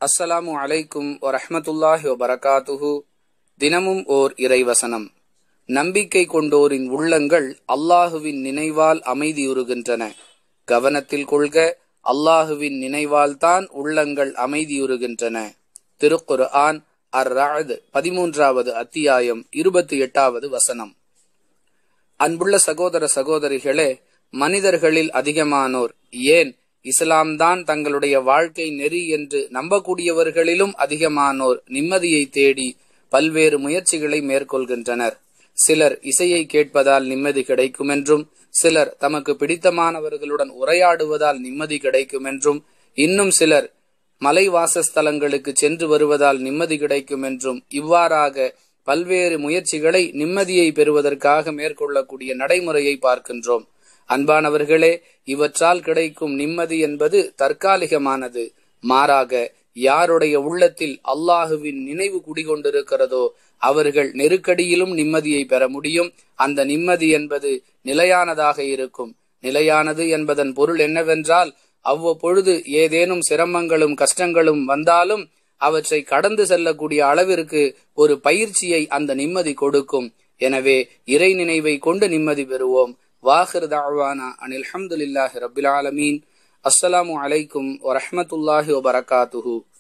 அஸ்ஸலாமு அலைக்கும் வரஹ்மத்துல்லாஹி வபரகாத்துஹு தினமும் ஓர் இறைவசனம் நம்பிக்கை கொண்டோரின் உள்ளங்கள் அல்லாஹுவின் நினைவால் அமைதியுறுகின்றன கவனத்தில் கொள்க அல்லாஹுவின் நினைவால் தான் உள்ளங்கள் அமைதியுறுகின்றன திருக்குர் ஆன் அர் ராத் பதிமூன்றாவது அத்தியாயம் இருபத்தி எட்டாவது வசனம் அன்புள்ள சகோதர சகோதரிகளே மனிதர்களில் அதிகமானோர் ஏன் இஸ்லாம் தான் தங்களுடைய வாழ்க்கை நெறி என்று நம்பக்கூடியவர்களிலும் அதிகமானோர் நிம்மதியை தேடி பல்வேறு முயற்சிகளை மேற்கொள்கின்றனர் சிலர் இசையை கேட்பதால் நிம்மதி கிடைக்கும் என்றும் சிலர் தமக்கு பிடித்தமானவர்களுடன் உரையாடுவதால் நிம்மதி கிடைக்கும் என்றும் இன்னும் சிலர் மலை வாசஸ்தலங்களுக்கு சென்று வருவதால் நிம்மதி கிடைக்கும் என்றும் இவ்வாறாக பல்வேறு முயற்சிகளை நிம்மதியை பெறுவதற்காக மேற்கொள்ளக்கூடிய நடைமுறையை பார்க்கின்றோம் அன்பானவர்களே இவற்றால் கிடைக்கும் நிம்மதி என்பது தற்காலிகமானது மாறாக யாருடைய உள்ளத்தில் அல்லாஹுவின் நினைவு குடிகொண்டிருக்கிறதோ அவர்கள் நெருக்கடியிலும் நிம்மதியை பெற முடியும் அந்த நிம்மதி என்பது நிலையானதாக இருக்கும் நிலையானது என்பதன் பொருள் என்னவென்றால் அவ்வப்பொழுது ஏதேனும் சிரமங்களும் கஷ்டங்களும் வந்தாலும் அவற்றை கடந்து செல்லக்கூடிய அளவிற்கு ஒரு பயிற்சியை அந்த நிம்மதி கொடுக்கும் எனவே இறை நினைவை கொண்டு நிம்மதி பெறுவோம் வாஹிர் தாவானா அனில் அஹமதுல்லாஹி ரபில் ஆலமீன் அஸ்ஸலாமு அலைக்கும் வரஹமத்துல்லாஹி வபரகாத்துஹூ